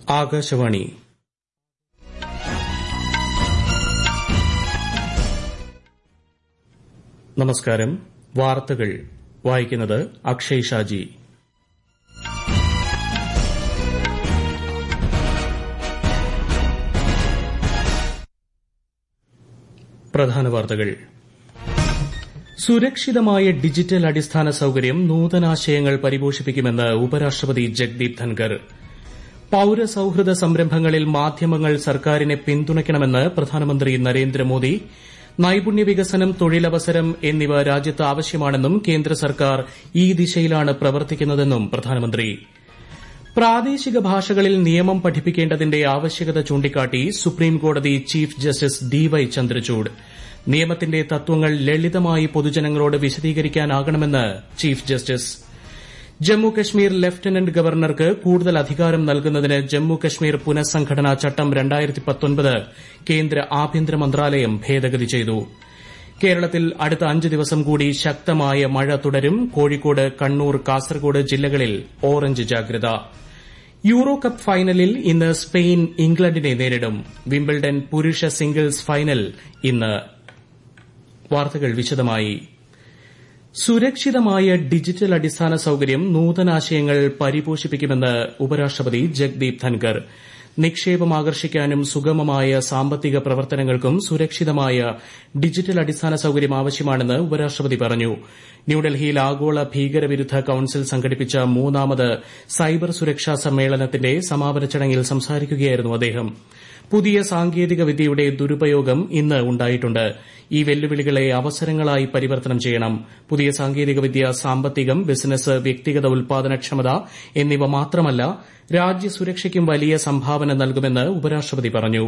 ആകാശവാണി നമസ്കാരം വാർത്തകൾ വായിക്കുന്നത് അക്ഷയ് ഷാജി പ്രധാന വാർത്തകൾ സുരക്ഷിതമായ ഡിജിറ്റൽ അടിസ്ഥാന സൌകര്യം നൂതനാശയങ്ങൾ പരിപോഷിപ്പിക്കുമെന്ന് ഉപരാഷ്ട്രപതി ജഗ്ദീപ് ധൻകർ പൌരസൌഹൃദ സംരംഭങ്ങളിൽ മാധ്യമങ്ങൾ സർക്കാരിനെ പിന്തുണയ്ക്കണമെന്ന് പ്രധാനമന്ത്രി നരേന്ദ്രമോദി നൈപുണ്യ വികസനം തൊഴിലവസരം എന്നിവ രാജ്യത്ത് ആവശ്യമാണെന്നും കേന്ദ്ര സർക്കാർ ഈ ദിശയിലാണ് പ്രവർത്തിക്കുന്നതെന്നും പ്രധാനമന്ത്രി പ്രാദേശിക ഭാഷകളിൽ നിയമം പഠിപ്പിക്കേണ്ടതിന്റെ ആവശ്യകത ചൂണ്ടിക്കാട്ടി സുപ്രീംകോടതി chief justice D Y Chandrachud നിയമത്തിന്റെ തത്വങ്ങൾ ലളിതമായി പൊതുജനങ്ങളോട് വിശദീകരിക്കാനാകണമെന്ന് chief justice Jammu Kashmir lieutenant ഗവർണർക്ക് കൂടുതൽ അധികാരം നൽകുന്നതിന് ജമ്മു കശ്മീർ പുനഃസംഘടനാ ചട്ടം കേന്ദ്ര ആഭ്യന്തര മന്ത്രാലയം ഭേദഗതി ചെയ്തു കേരളത്തിൽ അടുത്ത അഞ്ച് ദിവസം കൂടി ശക്തമായ മഴ തുടരും കോഴിക്കോട് കണ്ണൂർ കാസർകോട് ജില്ലകളിൽ ഓറഞ്ച് ജാഗ്രത യൂറോ കപ്പ് ഫൈനലിൽ ഇന്ന് സ്പെയിൻ ഇംഗ്ലണ്ടിനെ നേരിടും വിംബിൾഡൺ പുരുഷ സിംഗിൾസ് ഫൈനൽ ഇന്ന് വാർത്തകൾ വിശദമായി സുരക്ഷിതമായ ഡിജിറ്റൽ അടിസ്ഥാന സൌകര്യം നൂതനാശയങ്ങൾ പരിപോഷിപ്പിക്കുമെന്ന് ഉപരാഷ്ട്രപതി ജഗ്ദീപ് ധൻകർ നിക്ഷേപം ആകർഷിക്കാനും സുഗമമായ സാമ്പത്തിക പ്രവർത്തനങ്ങൾക്കും സുരക്ഷിതമായ ഡിജിറ്റൽ അടിസ്ഥാന സൌകര്യം ആവശ്യമാണെന്ന് ഉപരാഷ്ട്രപതി പറഞ്ഞു ന്യൂഡൽഹിയിൽ ആഗോള ഭീകരവിരുദ്ധ കൌൺസിൽ സംഘടിപ്പിച്ച മൂന്നാമത് സൈബർ സുരക്ഷാ സമ്മേളനത്തിന്റെ സമാപന ചടങ്ങിൽ സംസാരിക്കുകയായിരുന്നു അദ്ദേഹം പുതിയ സാങ്കേതിക വിദ്യയുടെ ദുരുപയോഗം ഇന്ന് ഉണ്ടായിട്ടുണ്ട് ഈ വെല്ലുവിളികളെ അവസരങ്ങളായി പരിവർത്തനം ചെയ്യണം പുതിയ സാങ്കേതികവിദ്യ സാമ്പത്തികം ബിസിനസ് വ്യക്തിഗത ഉൽപാദനക്ഷമത എന്നിവ മാത്രമല്ല രാജ്യസുരക്ഷയ്ക്കും വലിയ സംഭാവന നൽകുമെന്ന് ഉപരാഷ്ട്രപതി പറഞ്ഞു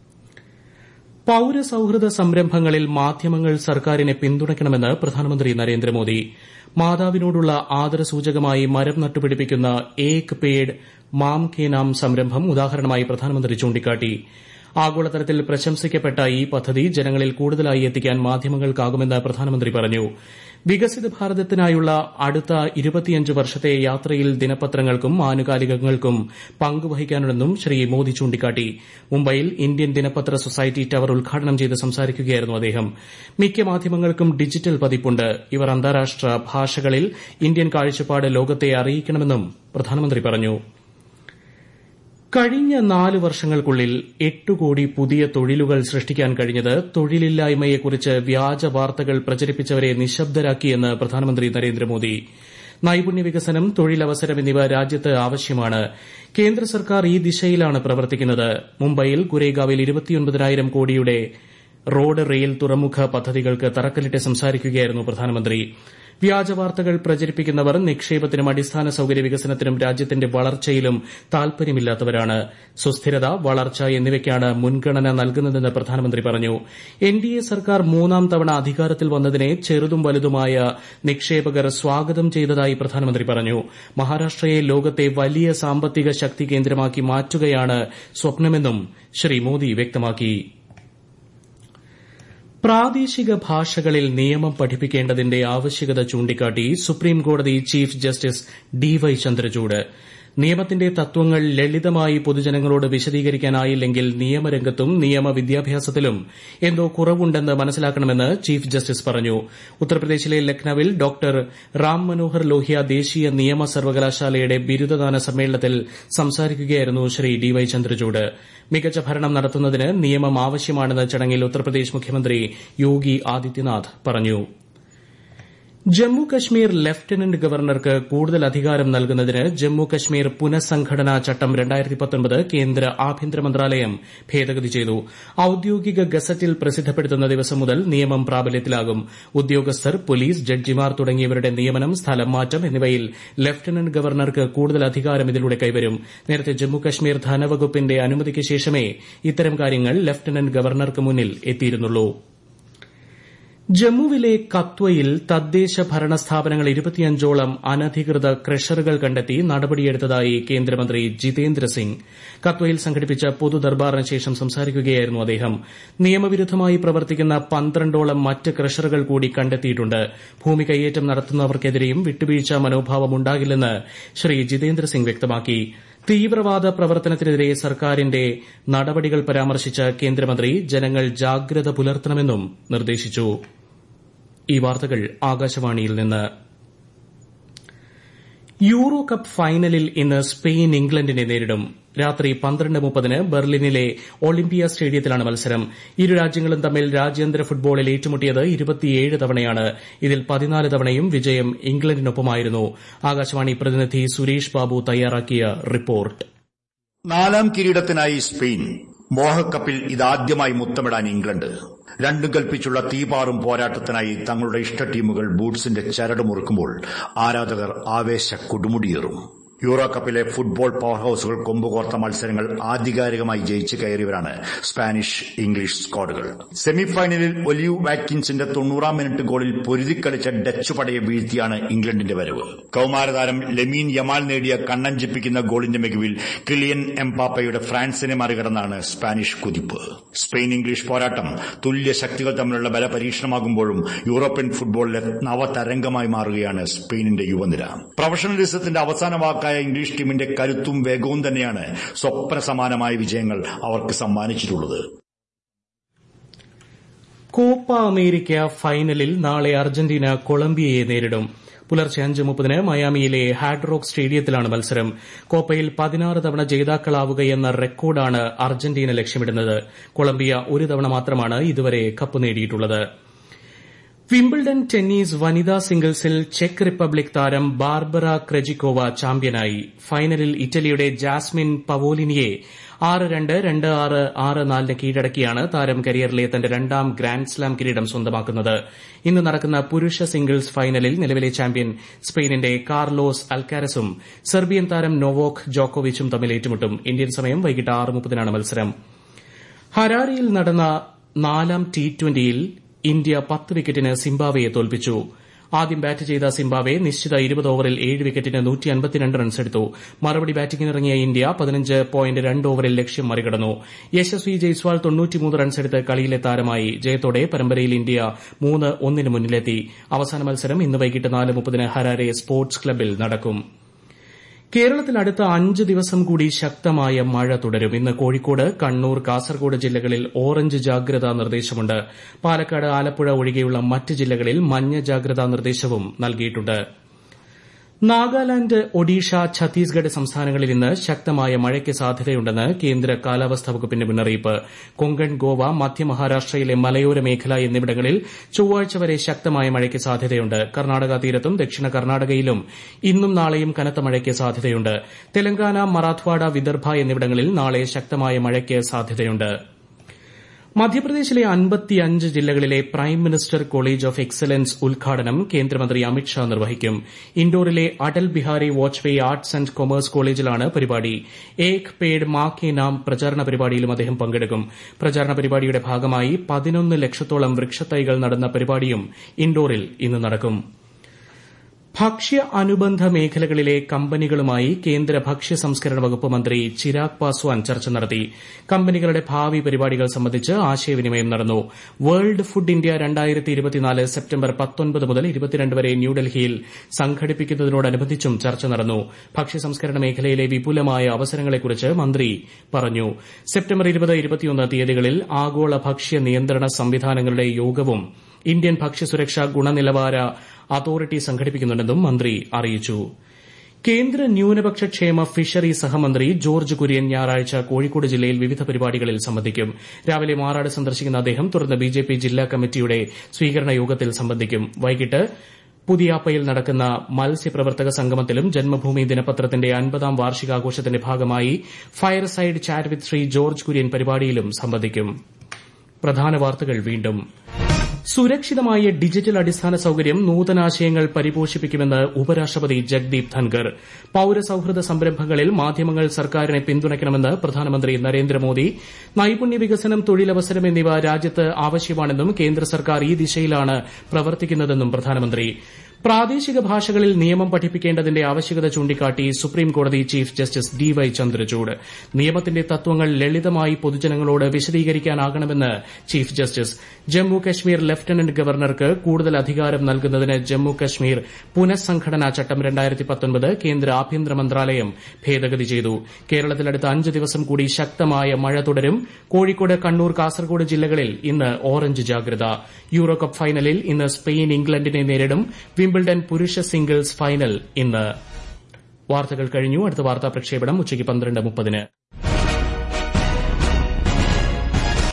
പൌരസൌഹൃദ സംരംഭങ്ങളിൽ മാധ്യമങ്ങൾ സർക്കാരിനെ പിന്തുണയ്ക്കണമെന്ന് പ്രധാനമന്ത്രി നരേന്ദ്രമോദി മാതാവിനോടുള്ള ആദരസൂചകമായി മരം നട്ടുപിടിപ്പിക്കുന്ന ഏക് പേഡ് മാം കെ നാം സംരംഭം ഉദാഹരണമായി പ്രധാനമന്ത്രി ചൂണ്ടിക്കാട്ടി ആഗോളതലത്തിൽ പ്രശംസിക്കപ്പെട്ട ഈ പദ്ധതി ജനങ്ങളിൽ കൂടുതലായി എത്തിക്കാൻ മാധ്യമങ്ങൾക്കാകുമെന്ന് പ്രധാനമന്ത്രി പറഞ്ഞു വികസിത ഭാരതത്തിനായുള്ള അടുത്ത ഇരുപത്തിയഞ്ച് വർഷത്തെ യാത്രയിൽ ദിനപത്രങ്ങൾക്കും ആനുകാലികങ്ങൾക്കും പങ്കുവഹിക്കാനുണ്ടെന്നും ശ്രീ മോദി ചൂണ്ടിക്കാട്ടി മുംബൈയിൽ ഇന്ത്യൻ ദിനപത്ര സൊസൈറ്റി ടവർ ഉദ്ഘാടനം ചെയ്ത് സംസാരിക്കുകയായിരുന്നു അദ്ദേഹം മിക്ക മാധ്യമങ്ങൾക്കും ഡിജിറ്റൽ പതിപ്പുണ്ട് ഇവർ അന്താരാഷ്ട്ര ഭാഷകളിൽ ഇന്ത്യൻ കാഴ്ചപ്പാട് ലോകത്തെ അറിയിക്കണമെന്നും പ്രധാനമന്ത്രി പറഞ്ഞു കഴിഞ്ഞ നാല് വർഷങ്ങൾക്കുള്ളിൽ എട്ട് കോടി പുതിയ തൊഴിലുകൾ സൃഷ്ടിക്കാൻ കഴിഞ്ഞത് തൊഴിലില്ലായ്മയെക്കുറിച്ച് വ്യാജ വാർത്തകൾ പ്രചരിപ്പിച്ചവരെ നിശബ്ദരാക്കിയെന്ന് പ്രധാനമന്ത്രി നരേന്ദ്രമോദി നൈപുണ്യ വികസനം തൊഴിലവസരം എന്നിവ രാജ്യത്ത് ആവശ്യമാണ് കേന്ദ്ര സർക്കാർ ഈ ദിശയിലാണ് പ്രവർത്തിക്കുന്നത് മുംബൈയിൽ ഗുരേഗാവിൽ ഇരുപത്തിയൊൻപതിനായിരം കോടിയുടെ റോഡ് റെയിൽ തുറമുഖ പദ്ധതികൾക്ക് തറക്കല്ലിട്ട് സംസാരിക്കുകയായിരുന്നു പ്രധാനമന്ത്രി വ്യാജവാർത്തകൾ പ്രചരിപ്പിക്കുന്നവർ നിക്ഷേപത്തിനും അടിസ്ഥാന സൌകര്യ വികസനത്തിനും രാജ്യത്തിന്റെ വളർച്ചയിലും താൽപര്യമില്ലാത്തവരാണ് സുസ്ഥിരത വളർച്ച എന്നിവയ്ക്കാണ് മുൻഗണന നൽകുന്നതെന്ന് പ്രധാനമന്ത്രി പറഞ്ഞു എൻഡിഎ സർക്കാർ മൂന്നാം തവണ അധികാരത്തിൽ വന്നതിനെ ചെറുതും വലുതുമായ നിക്ഷേപകർ സ്വാഗതം ചെയ്തതായി പ്രധാനമന്ത്രി പറഞ്ഞു മഹാരാഷ്ട്രയെ ലോകത്തെ വലിയ സാമ്പത്തിക ശക്തി കേന്ദ്രമാക്കി മാറ്റുകയാണ് സ്വപ്നമെന്നും ശ്രീ മോദി വ്യക്തമാക്കി പ്രാദേശിക ഭാഷകളിൽ നിയമം പഠിപ്പിക്കേണ്ടതിന്റെ ആവശ്യകത ചൂണ്ടിക്കാട്ടി സുപ്രീംകോടതി chief justice D Y Chandrachud നിയമത്തിന്റെ തത്വങ്ങൾ ലളിതമായി പൊതുജനങ്ങളോട് വിശദീകരിക്കാനായില്ലെങ്കിൽ നിയമരംഗത്തും നിയമ വിദ്യാഭ്യാസത്തിലും എന്തോ കുറവുണ്ടെന്ന് മനസ്സിലാക്കണമെന്ന് ചീഫ് ജസ്റ്റിസ് പറഞ്ഞു ഉത്തർപ്രദേശിലെ ലക്നൌവിൽ ഡോക്ടർ റാം മനോഹർ ലോഹ്യ ദേശീയ നിയമ സർവകലാശാലയുടെ ബിരുദദാന സമ്മേളനത്തിൽ സംസാരിക്കുകയായിരുന്നു ശ്രീ ഡി വൈ ചന്ദ്രചൂഡ് മികച്ച ഭരണം നടത്തുന്നതിന് നിയമം ആവശ്യമാണെന്ന് ചടങ്ങിൽ ഉത്തർപ്രദേശ് മുഖ്യമന്ത്രി യോഗി ആദിത്യനാഥ് പറഞ്ഞു ജമ്മു കശ്മീർ ലഫ്റ്റനന്റ് ഗവർണർക്ക് കൂടുതൽ അധികാരം നൽകുന്നതിന് ജമ്മു കശ്മീർ പുനഃസംഘടനാ ചട്ടം കേന്ദ്ര ആഭ്യന്തര മന്ത്രാലയം ഭേദഗതി ചെയ്തു ഔദ്യോഗിക ഗസറ്റിൽ പ്രസിദ്ധപ്പെടുത്തുന്ന ദിവസം മുതൽ നിയമം പ്രാബല്യത്തിലാകും ഉദ്യോഗസ്ഥർ പോലീസ് ജഡ്ജിമാർ തുടങ്ങിയവരുടെ നിയമനം സ്ഥലം മാറ്റം എന്നിവയിൽ ലഫ്റ്റനന്റ് ഗവർണർക്ക് കൂടുതൽ അധികാരം ഇതിലൂടെ കൈവരും നേരത്തെ ജമ്മു കശ്മീർ ധനവകുപ്പിന്റെ അനുമതിക്ക് ശേഷമേ ഇത്തരം കാര്യങ്ങൾ ലഫ്റ്റനന്റ് ഗവർണർക്ക് മുന്നിൽ എത്തിയിരുന്നുള്ളൂ ജമ്മുവിലെ കത്വയിൽ തദ്ദേശ ഭരണ സ്ഥാപനങ്ങൾ ഇരുപത്തിയഞ്ചോളം അനധികൃത ക്രഷറുകൾ കണ്ടെത്തി നടപടിയെടുത്തതായി കേന്ദ്രമന്ത്രി ജിതേന്ദ്ര സിംഗ് കത്വയിൽ സംഘടിപ്പിച്ച പൊതു ദർബാറിന് ശേഷം സംസാരിക്കുകയായിരുന്നു അദ്ദേഹം നിയമവിരുദ്ധമായി പ്രവർത്തിക്കുന്ന പന്ത്രണ്ടോളം മറ്റ് ക്രഷറുകൾ കൂടി കണ്ടെത്തിയിട്ടുണ്ട് ഭൂമി കൈയേറ്റം നടത്തുന്നവർക്കെതിരെയും വിട്ടുവീഴ്ച മനോഭാവം ഉണ്ടാകില്ലെന്ന് ശ്രീ ജിതേന്ദ്ര സിംഗ് വ്യക്തമാക്കി തീവ്രവാദ പ്രവർത്തനത്തിനെതിരെ സർക്കാരിന്റെ നടപടികൾ പരാമർശിച്ച കേന്ദ്രമന്ത്രി ജനങ്ങൾ ജാഗ്രത പുലർത്തണമെന്നും നിർദ്ദേശിച്ചു ഈ വാർത്തകൾ ആകാശവാണിയിൽ നിന്ന് യൂറോ കപ്പ് ഫൈനലിൽ ഇന്ന് സ്പെയിൻ ഇംഗ്ലണ്ടിനെ നേരിടും രാത്രി പന്ത്രണ്ട് മുപ്പതിന് ബെർലിനിലെ ഒളിമ്പിയ സ്റ്റേഡിയത്തിലാണ് മത്സരം ഇരു രാജ്യങ്ങളും തമ്മിൽ രാജ്യാന്തര ഫുട്ബോളിൽ ഏറ്റുമുട്ടിയത് ഇരുപത്തിയേഴ് തവണയാണ് ഇതിൽ പതിനാല് തവണയും വിജയം ഇംഗ്ലണ്ടിനൊപ്പമായിരുന്നു ആകാശവാണി പ്രതിനിധി സുരേഷ് ബാബു തയ്യാറാക്കിയ റിപ്പോർട്ട് നാലാം കിരീടത്തിനായി സ്പെയിൻ മോഹക്കപ്പിൽ ഇതാദ്യമായി മുത്തമിടാൻ ഇംഗ്ലണ്ട് രണ്ടും കൽപ്പിച്ചുള്ള തീപാറും പോരാട്ടത്തിനായി തങ്ങളുടെ ഇഷ്ട ടീമുകൾ ബൂട്ട്സിന്റെ ചരട് മുറുക്കുമ്പോൾ ആരാധകർ ആവേശ കൊടുമുടിയേറും യൂറോ കപ്പിലെ ഫുട്ബോൾ പവർ ഹൌസുകൾ കൊമ്പുകോർത്ത മത്സരങ്ങൾ ആധികാരികമായി ജയിച്ചു കയറിയവരാണ് സ്പാനിഷ് ഇംഗ്ലീഷ് സ്ക്വാഡുകൾ സെമിഫൈനലിൽ ഒലിവ് വാറ്റ്കിൻസിന്റെ തൊണ്ണൂറാം മിനിറ്റ് ഗോളിൽ പൊരുതിക്കളിച്ച ഡച്ച് പടയെ വീഴ്ത്തിയാണ് ഇംഗ്ലണ്ടിന്റെ വരവ് കൌമാരതാരം ലെമീൻ യമാൽ നേടിയ കണ്ണഞ്ചിപ്പിക്കുന്ന ഗോളിന്റെ മികവിൽ കിലിയൻ എംപാപ്പയുടെ ഫ്രാൻസിനെ മറികടന്നാണ് സ്പാനിഷ് കുതിപ്പ് സ്പെയിൻ ഇംഗ്ലീഷ് പോരാട്ടം തുല്യ ശക്തികൾ തമ്മിലുള്ള ബല പരീക്ഷണമാകുമ്പോഴും യൂറോപ്യൻ ഫുട്ബോളിലെ നവതരംഗമായി മാറുകയാണ് സ്പെയിനിന്റെ യുവനിര പ്രൊഫഷണലിസത്തിന്റെ അവസാന വാക്കായ ഇംഗ്ലീഷ് ടീമിന്റെ കരുത്തും വേഗവും തന്നെയാണ് സ്വപ്ന സമാനമായ വിജയങ്ങൾ അവർക്ക് സമ്മാനിച്ചിട്ടുള്ളത് കോപ്പ അമേരിക്ക ഫൈനലിൽ നാളെ അർജന്റീന കൊളംബിയയെ നേരിടും പുലർച്ചെ അഞ്ച് മുപ്പതിന് മയാമിയിലെ ഹാർഡ് റോക്ക് സ്റ്റേഡിയത്തിലാണ് മത്സരം കോപ്പയിൽ പതിനാറ് തവണ ജേതാക്കളാവുകയെന്ന റെക്കോർഡാണ് അർജന്റീന ലക്ഷ്യമിടുന്നത് കൊളംബിയ ഒരു തവണ മാത്രമാണ് ഇതുവരെ കപ്പ് നേടിയിട്ടുള്ളത് വിംബിൾഡൺ ടെന്നീസ് വനിതാ സിംഗിൾസിൽ ചെക്ക് റിപ്പബ്ലിക് താരം ബാർബറ ക്രെജിക്കോവ ചാമ്പ്യനായി ഫൈനലിൽ ഇറ്റലിയുടെ ജാസ്മിൻ പവോലിനിയെ ആറ് രണ്ട് രണ്ട് ആറ് ആറ് നാലിന് കീഴടക്കിയാണ് താരം കരിയറിലെ തന്റെ രണ്ടാം ഗ്രാൻഡ്സ്ലാം കിരീടം സ്വന്തമാക്കുന്നത് ഇന്ന് നടക്കുന്ന പുരുഷ സിംഗിൾസ് ഫൈനലിൽ നിലവിലെ ചാമ്പ്യൻ സ്പെയിനിന്റെ കാർലോസ് അൽക്കാരസും സെർബിയൻ താരം നോവോക് ജോക്കോവിച്ചും തമ്മിൽ ഏറ്റുമുട്ടും ഇന്ത്യൻ സമയം വൈകിട്ട് ആറ് മുപ്പതിനാണ് മത്സരം ഹരാരിയിൽ നടന്ന നാലാം ടി ട്വന്റിയിൽ ഇന്ത്യ പത്ത് വിക്കറ്റിന് സിംബാബ്വെയെ തോൽപ്പിച്ചു ആദ്യം ബാറ്റ് ചെയ്ത സിംബാബ്വെ നിശ്ചിത ഇരുപത് ഓവറിൽ ഏഴ് വിക്കറ്റിന് റൺസ് എടുത്തു മറുപടി ബാറ്റിംഗിനിറങ്ങിയ ഇന്ത്യ പതിനഞ്ച് പോയിന്റ് രണ്ട് ഓവറിൽ ലക്ഷ്യം മറികടന്നു യശസ്വി ജയ്സ്വാൾ റൺസെടുത്ത് കളിയിലെ താരമായി ജയത്തോടെ പരമ്പരയിൽ ഇന്ത്യ മൂന്ന് ഒന്നിന് മുന്നിലെത്തി അവസാന മത്സരം ഇന്ന് വൈകിട്ട് നാല് മുപ്പതിന് ഹരാരെ സ്പോർട്സ് ക്ലബിൽ നടക്കും കേരളത്തിൽ അടുത്ത അഞ്ച് ദിവസം കൂടി ശക്തമായ മഴ തുടരും ഇന്ന് കോഴിക്കോട് കണ്ണൂർ കാസർഗോഡ് ജില്ലകളിൽ ഓറഞ്ച് ജാഗ്രതാ നിർദ്ദേശമുണ്ട് പാലക്കാട് ആലപ്പുഴ ഒഴികെയുള്ള മറ്റ് ജില്ലകളിൽ മഞ്ഞ ജാഗ്രതാ നിർദ്ദേശവും നൽകിയിട്ടുണ്ട് നാഗാലാന്റ് ഒഡീഷ ഛത്തീസ്ഗഡ് സംസ്ഥാനങ്ങളിൽ ഇന്ന് ശക്തമായ മഴയ്ക്ക് സാധ്യതയുണ്ടെന്ന് കേന്ദ്ര കാലാവസ്ഥാ വകുപ്പിന്റെ മുന്നറിയിപ്പ് കൊങ്കൺ ഗോവ മധ്യ മഹാരാഷ്ട്രയിലെ മലയോര മേഖല എന്നിവിടങ്ങളിൽ ചൊവ്വാഴ്ച വരെ ശക്തമായ മഴയ്ക്ക് സാധ്യതയുണ്ട് കർണാടക തീരത്തും ദക്ഷിണ കർണാടകയിലും ഇന്നും നാളെയും കനത്ത മഴയ്ക്ക് സാധ്യതയുണ്ട് തെലങ്കാന മറാത്ത്വാഡ വിദർഭ എന്നിവിടങ്ങളിൽ നാളെ ശക്തമായ മഴയ്ക്ക് സാധ്യതയുണ്ട് മധ്യപ്രദേശിലെ അൻപത്തിയഞ്ച് ജില്ലകളിലെ prime minister college of excellence ഉദ്ഘാടനം കേന്ദ്രമന്ത്രി അമിത്ഷാ നിർവഹിക്കും ഇൻഡോറിലെ Atal Bihari Vajpayee arts and commerce കോളേജിലാണ് പരിപാടി ഏക് പേഡ് മാ കെ നാം പ്രചാരണ പരിപാടിയിലും അദ്ദേഹം പങ്കെടുക്കും പ്രചാരണ പരിപാടിയുടെ ഭാഗമായി പതിനൊന്ന് ലക്ഷത്തോളം വൃക്ഷത്തൈകൾ നടുന്ന പരിപാടിയും ഇൻഡോറിൽ ഇന്ന് നടക്കും ഭക്ഷ്യ അനുബന്ധ മേഖലകളിലെ കമ്പനികളുമായി കേന്ദ്ര ഭക്ഷ്യ സംസ്കരണ വകുപ്പ് മന്ത്രി ചിരാഗ് പാസ്വാൻ ചർച്ച നടത്തി കമ്പനികളുടെ ഭാവി പരിപാടികൾ സംബന്ധിച്ച് ആശയവിനിമയം നടന്നു വേൾഡ് ഫുഡ് ഇന്ത്യ സെപ്റ്റംബർ മുതൽ വരെ ന്യൂഡൽഹിയിൽ സംഘടിപ്പിക്കുന്നതിനോടനുബന്ധിച്ചും ചർച്ച നടന്നു ഭക്ഷ്യ സംസ്കരണ മേഖലയിലെ വിപുലമായ അവസരങ്ങളെക്കുറിച്ച് മന്ത്രി പറഞ്ഞു സെപ്റ്റംബർ തീയതികളിൽ ആഗോള ഭക്ഷ്യ നിയന്ത്രണ സംവിധാനങ്ങളുടെ യോഗവും ഇന്ത്യൻ ഭക്ഷ്യസുരക്ഷാ ഗുണനിലവാര അതോറിറ്റി സംഘടിപ്പിക്കുന്നുണ്ടെന്നും മന്ത്രി അറിയിച്ചു കേന്ദ്ര ന്യൂനപക്ഷ ക്ഷേമ ഫിഷറി സഹമന്ത്രി ജോർജ് കുര്യൻ ഞായറാഴ്ച കോഴിക്കോട് ജില്ലയിൽ വിവിധ പരിപാടികളിൽ സംബന്ധിക്കും രാവിലെ മാറാട് സന്ദർശിക്കുന്ന അദ്ദേഹം തുടർന്ന് ബിജെപി ജില്ലാ കമ്മിറ്റിയുടെ സ്വീകരണ യോഗത്തിൽ സംബന്ധിക്കും വൈകിട്ട് പുതിയാപ്പയിൽ നടക്കുന്ന മത്സ്യപ്രവർത്തക സംഗമത്തിലും ജന്മഭൂമി ദിനപത്രത്തിന്റെ അൻപതാം വാർഷികാഘോഷത്തിന്റെ ഭാഗമായി fireside chat with Shri George Kurian പരിപാടിയിലും സംബന്ധിക്കും പ്രധാന വാർത്തകൾ വീണ്ടും സുരക്ഷിതമായ ഡിജിറ്റൽ അടിസ്ഥാന സൌകര്യം നൂതനാശയങ്ങൾ പരിപോഷിപ്പിക്കുമെന്ന് ഉപരാഷ്ട്രപതി ജഗ്ദീപ് ധൻകർ പൌരസൌഹൃദ സംരംഭങ്ങളിൽ മാധ്യമങ്ങൾ സർക്കാരിനെ പിന്തുണയ്ക്കണമെന്ന് പ്രധാനമന്ത്രി നരേന്ദ്രമോദി നൈപുണ്യ വികസനം തൊഴിലവസരം എന്നിവ രാജ്യത്ത് ആവശ്യമാണെന്നും കേന്ദ്ര സർക്കാർ ഈ ദിശയിലാണ് പ്രവർത്തിക്കുന്നതെന്നും പ്രധാനമന്ത്രി പ്രാദേശിക ഭാഷകളിൽ നിയമം പഠിപ്പിക്കേണ്ടതിന്റെ ആവശ്യകത ചൂണ്ടിക്കാട്ടി സുപ്രീംകോടതി chief justice D Y Chandrachud നിയമത്തിന്റെ തത്വങ്ങൾ ലളിതമായി പൊതുജനങ്ങളോട് വിശദീകരിക്കാനാകണമെന്ന് chief justice Jammu Kashmir lieutenant ഗവർണർക്ക് കൂടുതൽ അധികാരം നൽകുന്നതിന് ജമ്മു കശ്മീർ പുനഃസംഘടനാ ചട്ടം കേന്ദ്ര ആഭ്യന്തര മന്ത്രാലയം ഭേദഗതി ചെയ്തു കേരളത്തിൽ അടുത്ത അഞ്ച് ദിവസം കൂടി ശക്തമായ മഴ തുടരും കോഴിക്കോട് കണ്ണൂർ കാസർഗോഡ് ജില്ലകളിൽ ഇന്ന് ഓറഞ്ച് ജാഗ്രത യൂറോ കപ്പ് ഫൈനലിൽ ഇന്ന് സ്പെയിൻ ഇംഗ്ലണ്ടിനെ നേരിടും വിംബിൾഡൺ പുരുഷ സിംഗിൾസ് ഫൈനൽ ഇന്ന് വാർത്തകൾ കഴിഞ്ഞു അടുത്ത വാർത്താ പ്രക്ഷേപണം ഉച്ചയ്ക്ക് പന്ത്രണ്ട് മുപ്പതിന്